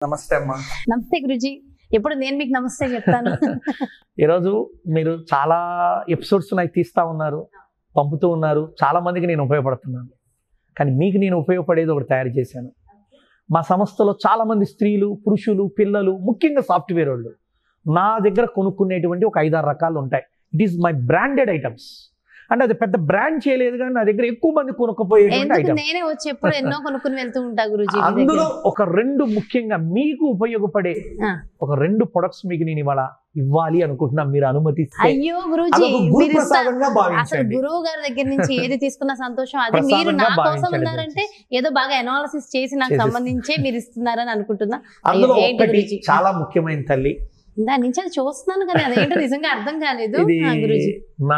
నమస్తే అమ్మా నమస్తే గురుజీ ఎప్పుడు నేను మీకు నమస్తే చెప్తాను ఈరోజు మీరు చాలా ఎపిసోడ్స్ నాకు తీస్తా ఉన్నారు పంపుతూ ఉన్నారు చాలా మందికి నేను ఉపయోగపడుతున్నాను కానీ మీకు నేను ఉపయోగపడేది ఒకటి తయారు చేశాను మా సంస్థలో చాలా మంది స్త్రీలు పురుషులు పిల్లలు ముఖ్యంగా సాఫ్ట్వేర్ వాళ్ళు నా దగ్గర కొనుక్కునేటువంటి ఒక ఐదారు రకాలు ఉంటాయి it is my branded items అంటే అది పెద్ద బ్రాండ్ చేయలేదు కానీ నా దగ్గర ఎక్కువ మంది కొనుక్కపోయేటువంటి ఎందుకు ఐటమ్ నేనే వచ్చి ఎప్పుడు ఎన్నో కొనుక్కుని వెళ్తూ ఉంటా గురుజీ మీ అందులో దగ్గర. ఒక రెండు ముఖ్యంగా మీకు ఉపయోగపడే ఆ. ఒక రెండు ప్రొడక్ట్స్ మీకు నేను ఇవాళ ఇవ్వాలి అనుకుంటున్నా మీరు అనుమతిస్తే అయ్యో గురుజీ అదొక గురు మీరు ఇస్తా- ప్రసాదంగా అసలు భావించండి గురువు గారి దగ్గర నుంచి ఏది తీసుకున్న సంతోషం అది మీరు ప్రసాదంగా నా కోసం భావించండి ఉన్నారంటే ఏదో బాగా అనాలిసిస్ చేసి నాకు చేసేసి- సంబంధించే మీరు ఇస్తున్నారని అనుకుంటున్నా అందులో అయ్యో, ఏంటి ఒకటి గురూజీ? చాలా ముఖ్యమైన తల్లి దాని నుంచి అది చూస్తున్నాను కానీ అదేంటో నిజంగా అర్థం కాలేదు ఇది ఆ, గురూజీ నా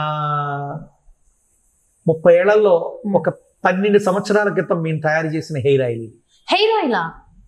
ముప్పై ఏళ్లలో మ్. ఒక పన్నెండు సంవత్సరాల క్రితం మేము తయారు చేసిన హెయిర్ ఆయిల్ ఇది హెయిర్ ఆయిలా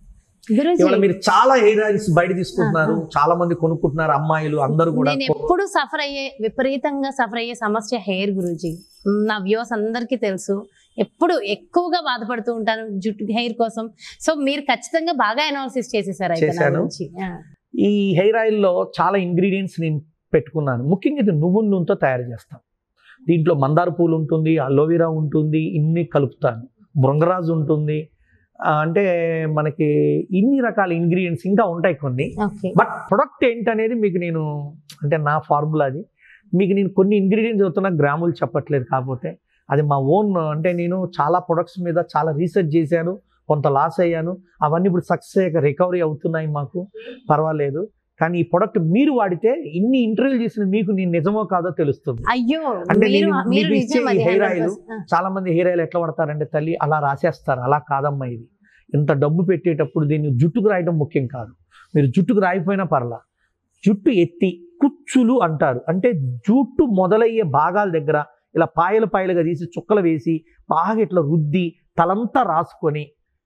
గురుజీ ఇవాళ మీరు చాలా హెయిర్ ఆయిల్స్ బయట తీసుకుంటున్నారు చాలా మంది కొనుక్కుంటున్నారు అమ్మాయిలు అందరూ కూడా నేను ఎప్పుడు సఫర్ అయ్యే విపరీతంగా సఫర్ అయ్యే సమస్య హెయిర్ గురించి నా వ్యూస్ అందరికీ తెలుసు ఎప్పుడు ఎక్కువగా బాధపడుతూ ఉంటాను జుట్టు హెయిర్ కోసం సో మీరు ఖచ్చితంగా బాగా అనాలిసిస్ చేసేసారు అయితే నా చేశాను. గురించి ఆ. ఈ హెయిర్ ఆయిల్లో చాలా ఇంగ్రీడియంట్స్ నేను పెట్టుకున్నాను ముఖ్యంగా ఇది నువ్వుల నూనెతో తయారు చేస్తాం దీంట్లో మందార పూలు ఉంటుంది అలోవెరా ఉంటుంది ఇన్ని కలుపుతాను బృంగరాజు ఉంటుంది ఆ, అంటే మనకి ఇన్ని రకాల ఇంగ్రీడియంట్స్ ఇంకా ఉంటాయి కొన్ని ఓకే బట్ ప్రొడక్ట్ ఏంటనేది మీకు నేను అంటే నా ఫార్ములా అది మీకు నేను కొన్ని ఇంగ్రీడియంట్స్ అవుతున్నా గ్రాములు చెప్పట్లేదు కాకపోతే అది మా ఓన్ అంటే నేను చాలా ప్రొడక్ట్స్ మీద చాలా రీసెర్చ్ చేశాను కొంత లాస్ అయ్యాను అవన్నీ ఇప్పుడు సక్సెస్ అయ్యాక రికవరీ అవుతున్నాయి మాకు పర్వాలేదు కానీ ఈ ప్రొడక్ట్ మీరు వాడితే ఇన్ని ఇంటర్వ్యూలు చేసిన మీకు నేను నిజమో కాదో తెలుస్తుంది అయ్యో అంటే మీరు నేను మీరు మీకు ఇచ్చే నిజం ఈ అది hair 100%. oil ఆ. చాలా మంది హెయిర్ ఆయిల్ ఎట్లా పడతారంటే తల్లి అలా రాసేస్తారు అలా కాదమ్మా ఇది ఇంత డబ్బు పెట్టేటప్పుడు దీన్ని జుట్టుకు రాయడం ముఖ్యం కాదు మీరు జుట్టుకు రాయిపోయినా పర్లా జుట్టు ఎత్తి కుచ్చులు అంటారు అంటే జుట్టు మొదలయ్యే భాగాల దగ్గర ఇలా పాయలు పాయలుగా తీసి చుక్కలు వేసి బాగా ఇట్లా రుద్ది తలంతా రాసుకొని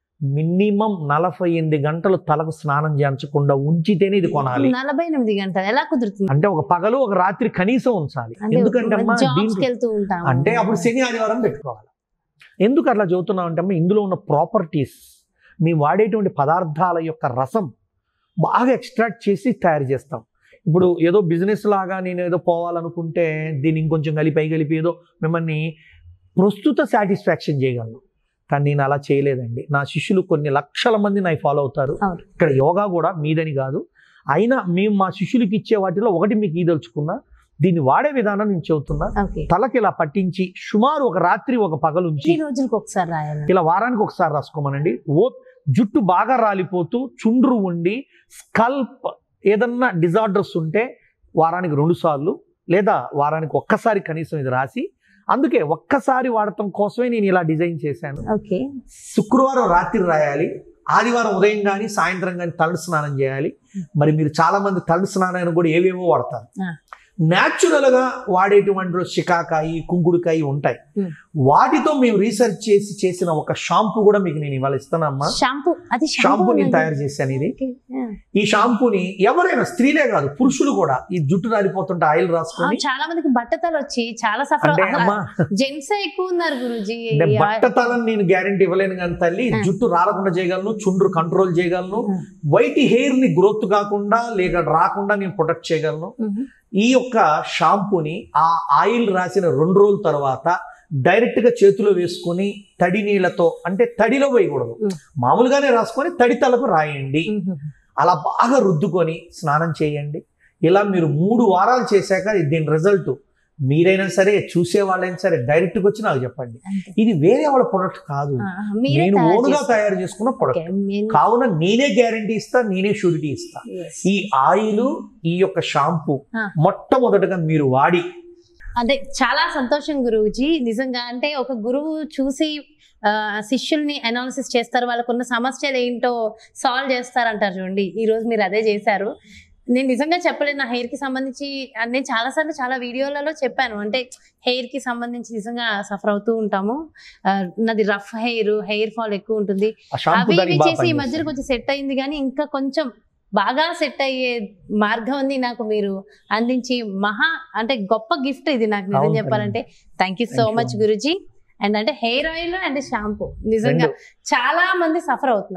మినిమం నలభై ఎనిమిది గంటలు తలకు స్నానం చేయించకుండా ఉంచితేనే ఇది కొనాలి నలభై ఎనిమిది గంటలు ఎలా కుదురుతుంది అంటే ఒక పగలు ఒక రాత్రి కనీసం ఉంచాలి ఎందుకంటే అమ్మా జాబ్స్ దీంట్లో వెళ్తూ ఉంటాం అంటే అప్పుడు శని ఆదివారం పెట్టుకోవాలి ఎందుకు అట్లా చదువుతున్నాం అంటే అమ్మ ఇందులో ఉన్న ప్రాపర్టీస్ మేము వాడేటువంటి పదార్థాల యొక్క రసం బాగా ఎక్స్ట్రాక్ట్ చేసి తయారు చేస్తాం ఇప్పుడు ఏదో బిజినెస్ లాగా నేను ఏదో పోవాలనుకుంటే దీన్ని ఇంకొంచెం కలిపి పై కలిపి ఏదో మిమ్మల్ని ప్రస్తుత సాటిస్ఫాక్షన్ చేయగలను కానీ నేను అలా చేయలేదండి నా శిష్యులు కొన్ని లక్షల మంది నాకు ఫాలో అవుతారు అవును. ఇక్కడ యోగా కూడా మీదని కాదు అయినా మేము మా శిష్యులకి ఇచ్చే వాటిలో ఒకటి మీకు ఈదలుచుకున్నా దీన్ని వాడే విధానం నేను చెబుతున్నా ఓకే తలకి ఇలా పట్టించి సుమారు ఒక రాత్రి ఒక పగలుంచి ఈ రోజులకు ఒకసారి రాయాలి ఇలా వారానికి ఒకసారి రాసుకోమనండి ఓ జుట్టు బాగా రాలిపోతూ చుండ్రు ఉండి స్కల్ప్ ఏదన్నా డిజార్డర్స్ ఉంటే వారానికి రెండు సార్లు లేదా వారానికి ఒక్కసారి కనీసం ఇది రాసి అందుకే ఒక్కసారి వాడటం కోసమే నేను ఇలా డిజైన్ చేశాను ఓకే శుక్రవారం రాత్రి రాయాలి ఆదివారం ఉదయం కానీ సాయంత్రం కానీ తలడు స్నానం చేయాలి మరి మీరు చాలా మంది తలడు స్నానాన్ని కూడా ఏవేవో వాడతారు ఆ. న్యాచురల్ గా వాడేటువంటి షికాకాయి కుంకుడుకాయి ఉంటాయి Hmm. వాటితో మేము రీసెర్చ్ చేసి చేసిన ఒక షాంపూ కూడా మీకు నేను ఇవాళ ఇస్తానమ్మా షాంపూ అది షాంపూ నేను ఉన్నది. తయారు చేశాను ఇది ఓకే. ఆ. ఈ షాంపూని ఎవరైనా స్త్రీలే కాదు పురుషులు కూడా ఈ జుట్టు రాలిపోతుంటే ఆయిల్ ఆ, రాసుకొని చాలా మందికి బట్టతలు వచ్చి చాలా సఫర్ అంటే అమ్మా జెంట్స్ ఎక్కువ ఉన్నారు గురుజీ అంటే బట్టతలని నేను గ్యారంటీ ఇవ్వలేను కానీ తల్లి ఆ. జుట్టు రాలకుండా చేయగలను చుండ్రు కంట్రోల్ చేయగలను ఆ. వైట్ హెయిర్ ని గ్రోత్ కాకుండా లేక రాకుండా నేను ప్రొటెక్ట్ చేయగలను ఈ యొక్క షాంపూని ఆ ఆయిల్ రాసిన రెండు రోజుల తర్వాత డైరెక్ట్ గా చేతిలో వేసుకొని తడి నీళ్ళతో అంటే తడిలో వేయకూడదు Mm. మామూలుగానే రాసుకొని తడి తలకు రాయండి అలా బాగా రుద్దుకొని స్నానం చేయండి ఇలా మీరు మూడు వారాలు చేశాక దీని రిజల్ట్ మీరైనా సరే చూసే వాళ్ళైనా సరే డైరెక్ట్గా వచ్చి నాకు చెప్పండి ఇది వేరే వాళ్ళ ప్రొడక్ట్ కాదు మీరే నేను తయారు ఓన్గా చేస్తారు. తయారు చేసుకున్న ప్రొడక్ట్ ఓకే, నేను- కావున నేనే గ్యారంటీ ఇస్తా నేనే షూరిటీ ఇస్తా Yes. ఈ ఆయిల్ ఈ యొక్క షాంపూ ఆ. మొట్టమొదటగా మీరు వాడి అంటే చాలా సంతోషం గురువుజీ నిజంగా అంటే ఒక గురువు చూసి ఆ, శిష్యుల్ని అనాలిసిస్ చేస్తారు వాళ్ళకున్న సమస్యలు ఏంటో సాల్వ్ చేస్తారంటారు చూడండి ఈ రోజు మీరు అదే చేశారు నేను నిజంగా చెప్పలేదు నా హెయిర్ కి సంబంధించి ఆ, నేను చాలా సార్లు చాలా వీడియోలలో చెప్పాను అంటే హెయిర్ కి సంబంధించి నిజంగా సఫర్ అవుతూ ఉంటాము ఆ, నాది రఫ్ హెయిర్ హెయిర్ ఫాల్ ఎక్కువ ఉంటుంది ఆ షాంపూ అవి ఇవి దానికి బాగా చేసి ఈ మధ్యలో పనిచేస్తుంది. కొంచెం సెట్ అయింది కానీ ఇంకా కొంచెం బాగా సెట్ అయ్యే మార్గం నాకు మీరు అందించి మహా అంటే గొప్ప గిఫ్ట్ ఇది నాకు నిజం అవును చెప్పాలంటే thank you so Thank you. Much Guruji and అంటే హెయిర్ ఆయిల్ అండ్ షాంపూ నిజంగా రెండు. చాలా మంది సఫర్ అవుతున్నారు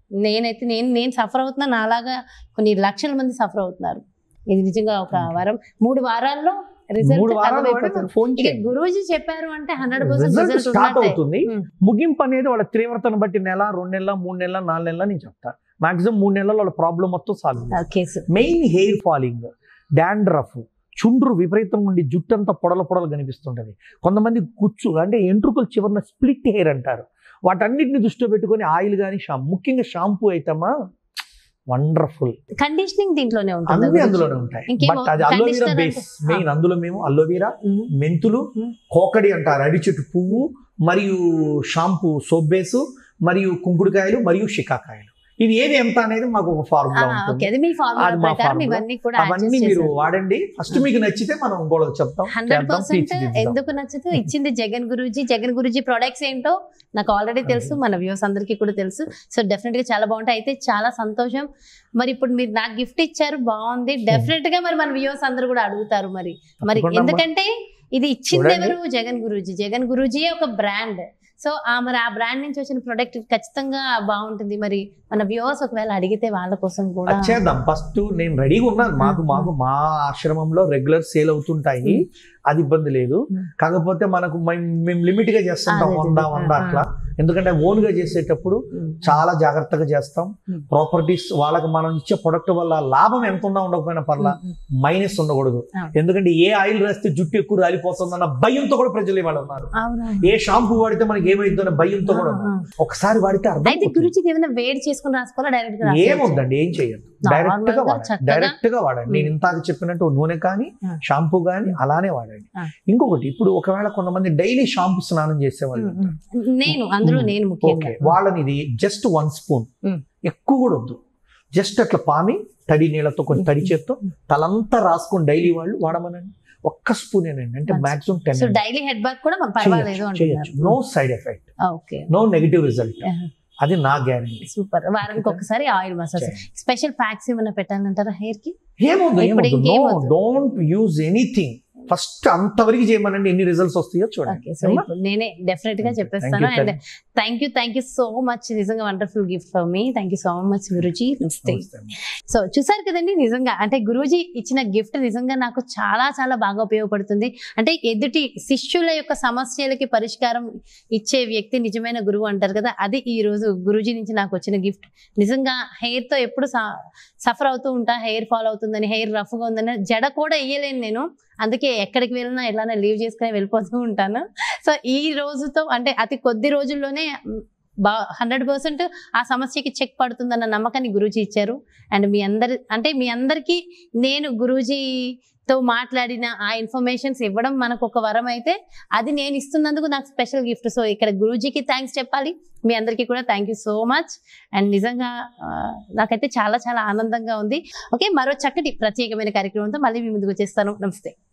నేనైతే నేను నేను సఫర్ అవుతున్నా నాలాగా కొన్ని లక్షల మంది సఫర్ అవుతున్నారు ఇది నిజంగా ఒక Okay. వారం మూడు వారాల్లో మూడు రిజల్ట్ వారాలు వాడి నాకు ఫోన్ ఇక చేయండి గురూజీ చెప్పారు అంటే హండ్రెడ్ రిజల్ట్ పర్సెంట్ స్టార్ట్ అవుతుంది ఉమ్. ముగింపు అనేది వాళ్ళ తీవ్రతను బట్టి నెల రెండు నెలల మూడు నెలల నాలుగు నెలల నేను చెప్తా మాక్సిమం మూడు నెలల్లో వాళ్ళ ప్రాబ్లం మొత్తం solve case main hair falling dandruff చుండ్రు విపరీతం ఉండి జుట్టు అంతా పొడల పొడలు కనిపిస్తుంటది కొంతమంది కుచ్చు అంటే ఎంట్రుకలు చివరిన స్ప్లిట్ హెయిర్ అంటారు వాటన్నిటిని దృష్టిలో పెట్టుకొని ఆయిల్ కానీ షాంపూ ముఖ్యంగా షాంపూ అయితేమా వండర్ఫుల్ కండిషనింగ్ దీంట్లోనే ఉంటుంది అన్ని గురూజీ. అందులోనే ఉంటాయి ఇంకేమో బట్ అది అలోవీరా conditioner బేస్ అంటే- మెయిన్ అందులో మేము అలోవీరా ఉమ్. మెంతులు మ్మ్. కోకడి అంటారు అడి చెట్టు పువ్వు మరియు షాంపూ సోప్ బేసు మరియు కుంకుడుకాయలు మరియు షికాకాయలు ఇది ఏది ఎంత అనేది మాకు ఒక ఆ, ఫార్ములా ఓకే ఉంటుంది అది మీ ఫార్ములా అది మా ప్రకారం formula. ఇవన్నీ కూడా అవన్నీ మీరు వాడండి ఫస్ట్ మీకు నచ్చితే మనం ఇంకోళ్ళకి చెప్తాం హండ్రెడ్ చేద్దాం, పర్సెంట్ తీర్చిదిద్దాం. ఎందుకు నచ్చదు ఇచ్చింది జగన్ గురూజీ జగన్ గురూజీ ప్రొడక్ట్స్ ఏంటో నాకు ఆల్రెడీ తెలుసు మన వ్యూస్ అందరికీ కూడా తెలుసు సో డెఫినెట్ గా చాలా బాగుంటాయి అయితే చాలా సంతోషం మరి ఇప్పుడు మీరు నాకు గిఫ్ట్ ఇచ్చారు బాగుంది డెఫినెట్ గా మరి మన వ్యూస్ అందరూ కూడా అడుగుతారు మరి మరి తప్పకుండా అమ్మా. ఎందుకంటే ఇది ఇచ్చింది చూడండి. ఎవరు జగన్ గురూజీ జగన్ గురూజీ ఒక బ్రాండ్ సో ఆ మరి ఆ బ్రాండ్ నుంచి వచ్చిన ప్రొడక్ట్ ఖచ్చితంగా బాగుంటుంది మరి మన వ్యూవర్స్ ఒకవేళ అడిగితే వాళ్ళ కోసం కూడా అది చేద్దాం ఫస్ట్ నేను రెడీగా ఉన్నాను మాకు మ్మ్. మాకు మా ఆశ్రమంలో రెగ్యులర్ సేల్ అవుతుంటాయి అది ఇబ్బంది లేదు మ్మ్. కాకపోతే మనకు మేము మేము లిమిట్ గా చేస్తుంటాం అదే, వంద అదే. వంద ఆ, అట్లా ఎందుకంటే ఓన్ గా చేసేటప్పుడు ఉమ్. చాలా జాగ్రత్తగా చేస్తాం మ్మ్. ప్రాపర్టీస్ వాళ్ళకి మనం ఇచ్చే ప్రొడక్ట్ వల్ల లాభం ఎంత ఉన్నా ఉండకపోయినా పర్లా ఉమ్. మైనస్ ఉండకూడదు ఆ. ఎందుకంటే ఏ ఆయిల్ రాస్తే జుట్టు ఎక్కువ రాలిపోతుందన్న భయంతో కూడా ప్రజలు ఇవాళ ఉన్నారు అవునా ఏ షాంపూ వాడితే మనకి ఏమైందన్న భయంతో కూడా ఉన్నారు ఒకసారి వాడితే అర్థం అయితే అవుతుంది. గురుజీ ఏమైనా వేడి చేసుకుని రాసుకోవాలా డైరెక్ట్ గా రాసుకోవచ్చా? ఏముందండి ఏం చేయదు Normal డైరెక్ట్ గా గా వాడండి చక్కగా- డైరెక్ట్ గా వాడండి నేను ఇంతాక చెప్పినట్టు నూనె కానీ ఆ. షాంపూ కానీ ఉమ్. అలానే వాడండి ఆ. ఇంకొకటి ఇప్పుడు ఒకవేళ కొంతమంది డైలీ షాంపూ స్నానం చేసేవాళ్ళు ఉమ్, ఉమ్. నేను అందులో ఉమ్. నేను ఓకే ముఖ్యంగా వాళ్ళని ఇది జస్ట్ వన్ స్పూన్ ఉమ్. ఎక్కువ కూడా వద్దు జస్ట్ అట్లా పామి తడి నీళ్ళతో కొంచెం తడి చేత్తో ఉమ్. తలంతా రాసుకొని డైలీ వాళ్ళు వాడమనండి ఒక్క స్పూన్ ఏనండి అంటే మంచిది. Maximum ten so daily head bath కూడా మనకు పర్వాలేదు చేయొచ్చు no side effect okay no negative result ఆహా. అది నా గ్యారంటీ సూపర్ వారానికి ఒకసారి ఆయిల్ మసాజ్ స్పెషల్ ప్యాక్స్ ఏమైనా పెట్టాలంటారా హెయిర్ కి ఏమొద్దు ఇప్పుడు ఏమొద్దు నో ఇంకేమొద్దు. డోంట్ యూజ్ ఎనీథింగ్ ఫస్ట్ అంతవరకు చేయమనండి ఎన్ని రిజల్ట్స్ వస్తాయో చూడండి ఓకే సో ఏమ్మా? ఇప్పుడు నేనే డెఫినెట్ గా Thank you, చెప్పేస్తాను thank you, and thank you thank you so much నిజంగా wonderful gift for me thank you so much Guruji నమస్తే నమస్తే అమ్మా. సో చూసారు కదండి నిజంగా అంటే గురూజీ ఇచ్చిన గిఫ్ట్ నిజంగా నాకు చాలా చాలా బాగా ఉపయోగపడుతుంది అంటే ఎదుటి శిష్యుల యొక్క సమస్యలకి పరిష్కారం ఇచ్చే వ్యక్తి నిజమైన గురువు అంటారు కదా అది ఈ రోజు గురూజీ నుంచి నాకు వచ్చిన గిఫ్ట్ నిజంగా hair తో ఎప్పుడు సఫర్ అవుతూ ఉంటా హెయిర్ ఫాల్ అవుతుందని హెయిర్ రఫ్గా ఉందని జడ కూడా వేయలేను నేను అందుకే ఎక్కడికి వెళ్ళినా ఎలానే లీవ్ చేసుకుని వెళ్ళిపోతూ ఉంటాను సో ఈ రోజుతో అంటే అతి కొద్ది రోజుల్లోనే మ్, బా హండ్రెడ్ పర్సెంట్ ఆ సమస్యకి చెక్ పడుతుందన్న నమ్మకాన్ని గురూజీ ఇచ్చారు అండ్ మీ అందరి అంటే మీ అందరికీ నేను గురూజీతో మాట్లాడిన ఆ ఇన్ఫర్మేషన్స్ ఇవ్వడం మనకు ఒక వరం అయితే అది నేను ఇస్తున్నందుకు నాకు స్పెషల్ గిఫ్ట్ సో ఇక్కడ గురూజీకి థ్యాంక్స్ చెప్పాలి మీ అందరికీ కూడా thank you so much and నిజంగా ఆ, నాకైతే చాలా చాలా ఆనందంగా ఉంది ఓకే మరో చక్కటి ప్రత్యేకమైన కార్యక్రమంతో మళ్ళీ మీ ముందుకు వచ్చేస్తాను నమస్తే